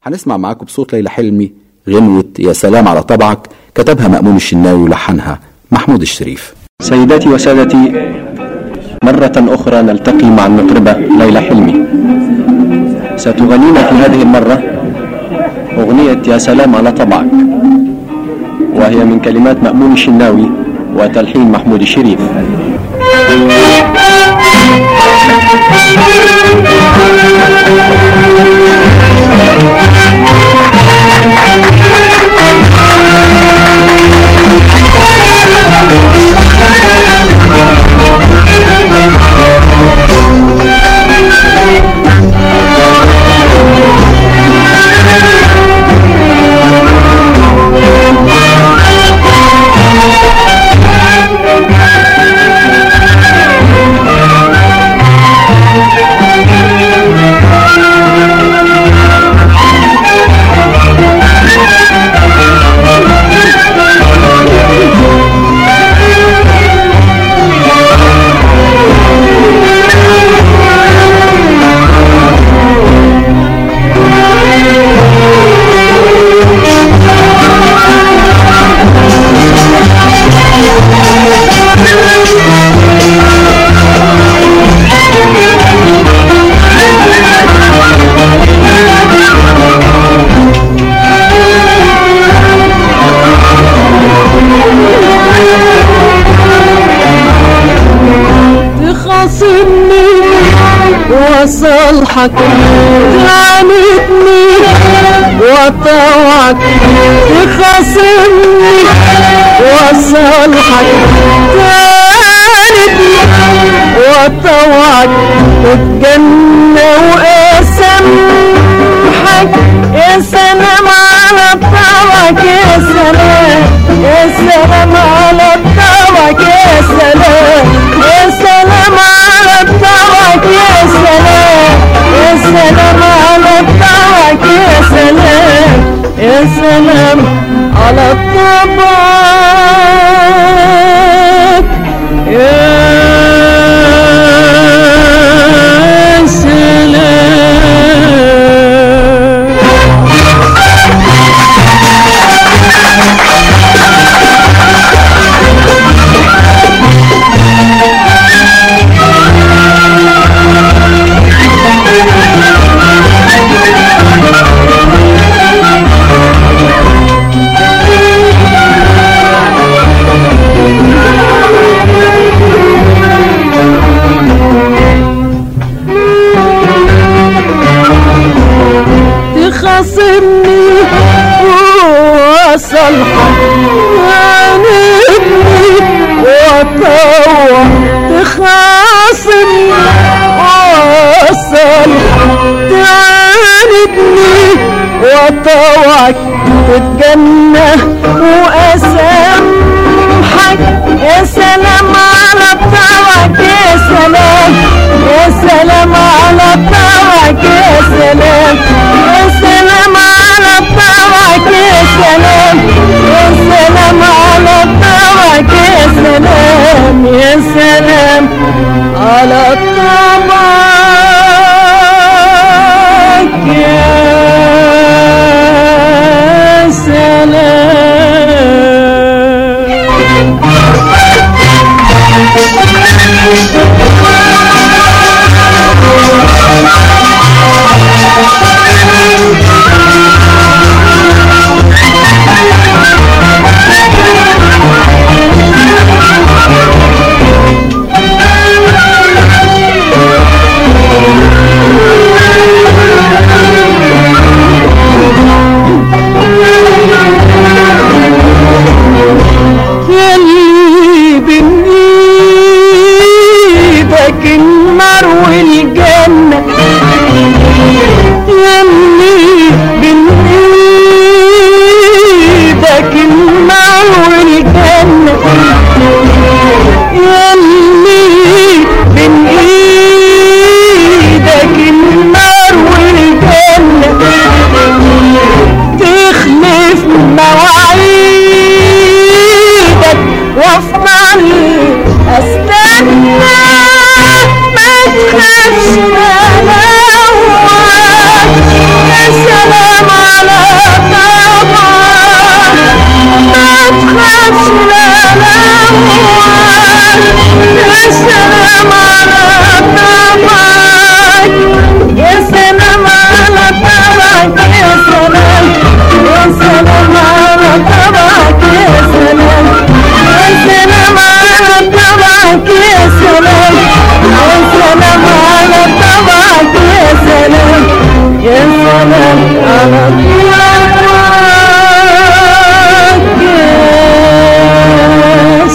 هنسمع معاكم بصوت ليلى حلمي غنوة يا سلام على طبعك كتبها مأمون الشناوي ولحنها محمود الشريف سيداتي وسادتي مرة أخرى نلتقي مع المطربة ليلى حلمي ستغنينا في هذه المرة أغنية يا سلام على طبعك وهي من كلمات مأمون الشناوي وتلحين محمود الشريف تخاصمني وصالحك تعاندني وطوعك تخاصمني وصالحك تعاندني وطوعك وتجنى واسامحك يا سلام على طوعك يا سلام يا سلام على طوعك يا سلام يا سلام على طوعك يا سلام يا سلام على طوعك يا سلام يا سلام على طبعك يا سلام تخاصمني وصلحك عاندني وطوع تخاصمني وصلحك تعاندني وطوعك تتجنى واسامحك يا سلام على طوعك يا سلام يا سلام على طوعك يا سلام يا سلام على طوعك يا سلام يا سلام على طوعك يا سلام يا سلام على طوعك يا سلام معرفش الألوان يا سلام على طبعك يا سلام على طبعك يا سلام يا سلام على طبعك يا سلام يا سلام على طبعك يا سلام يا سلام على طبعك يا سلام يا سلام على طبعك يا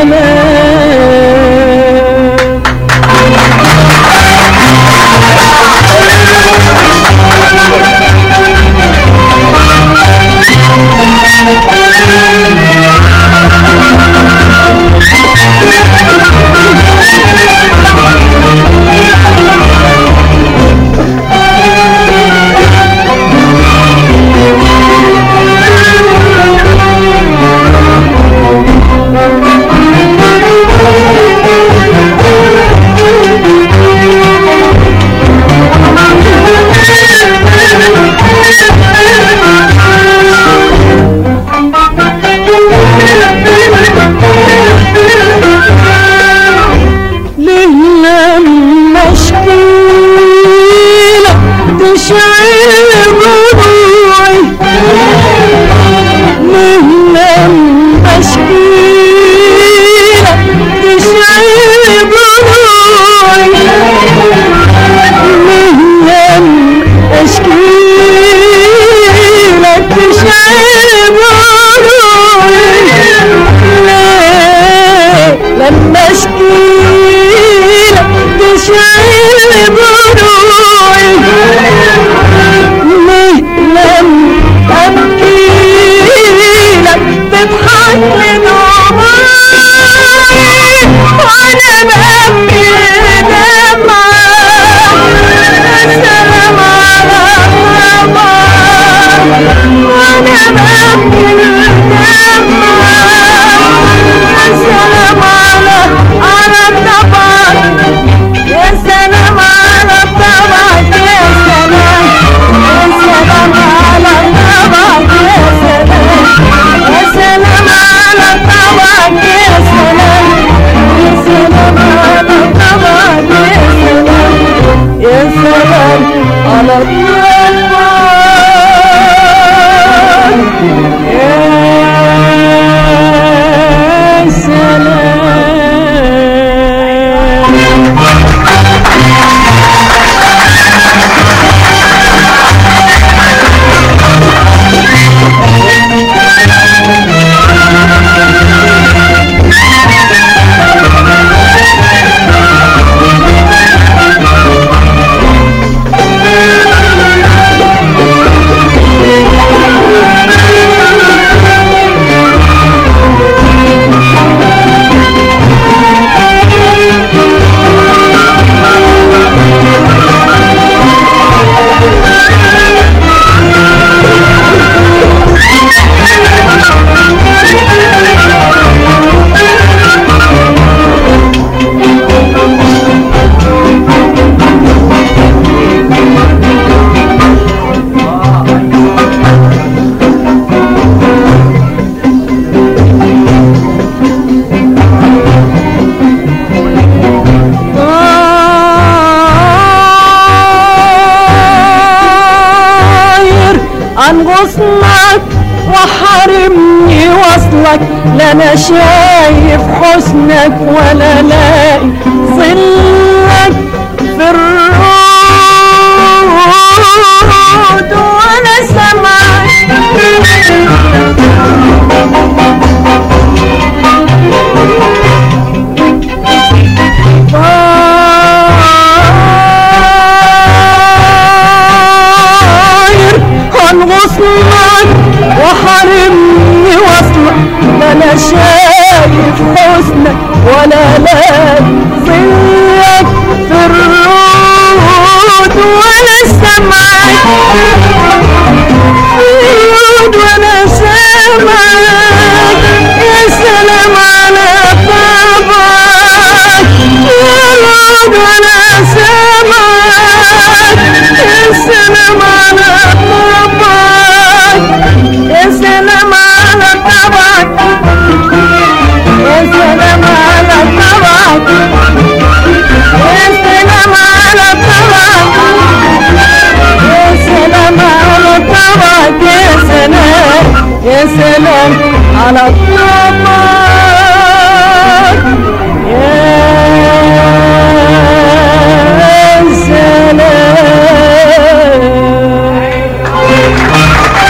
سلام ليه لما اشكيلك تشعل ضلوعي ليه لما اشكيلك تشعل ضلوعي ليه لما اشكيلك تشعل ضلوعي ليه لما اشكيلك تشعل ضلوعي ليه لما ابكيلك تضحك لنومي وانا ببكي دمعك يا سلام على طبعك وانا ببكي دمعك يا سلام على على طبعك يا سلام على طبعك يا سلام يا سلام على طبعك يا سلام يا سلام على طبعك يا سلام يا سلام على طبعك يا سلام يا سلام على طبعك يا سلام طاير عن غصنك وحرمني وصلك لا انا شايف حسنك ولا لاقي ظلك في الرود وانا طاير عن غصنك وحرمني وصلك لا انا شايف حسنك ولا لاقي ظلك في الرود ولا سمعك في الرود ولا سمعك يا سلام على طبعك يا رود ولا سمعك يا سلام على طبعك يا سلام على طبعك على طبعك يا سلام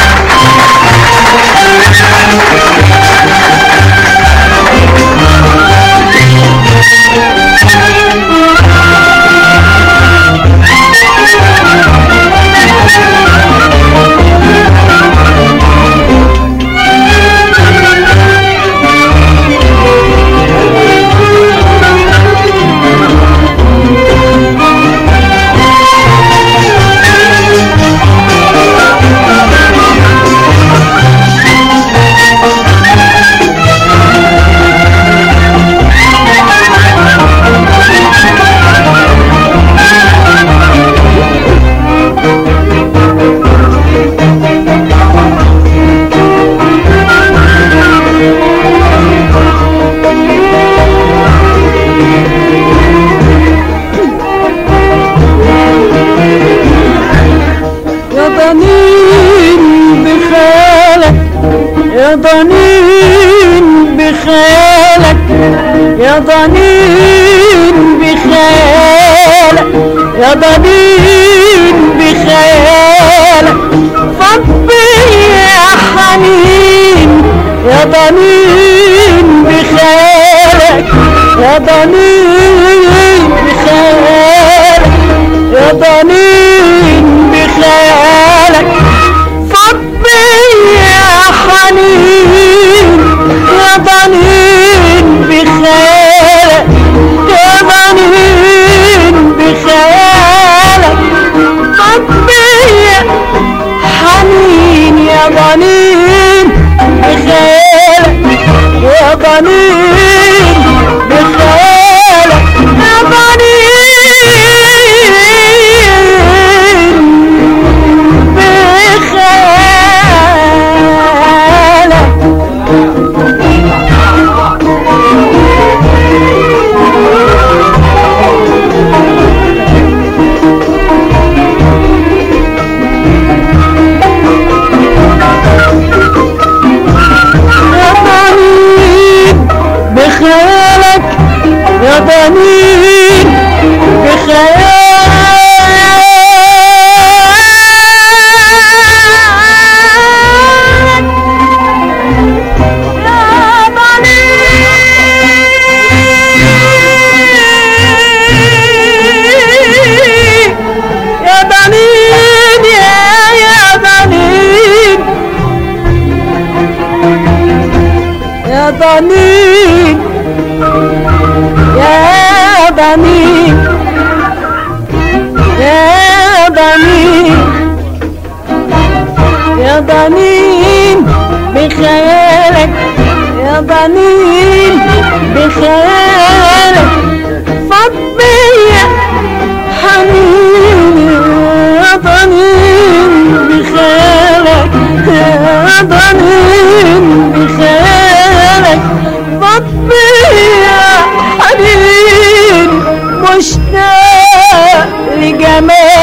يا ضنين بخيالك يا ضنين بخيالك يا ضنين بخيالك يا ضنين بخيالك فضي يا حنين يا ضنين بخيالك يا ضنين بخيالك يا ضنين بخيالك فضي يا حنين يا ضنين بخيالك يا ضنين بخيالك فضي يا حنين يا ضنين بخيالك يا ضنين بخيالك يا ضنين بخيالك يا ضنين بخيالك يا ضنين بخيالك يا ضنين يا ضنين يا يا ضنين يا ضنين يا ضنين يا ضنين يا ضنين بخيالك يا ضنين بخيالك فضي يا حنين يا ضنين بخيالك يا ضنين بخيالك فضي يا حنين مشتاق لجمالك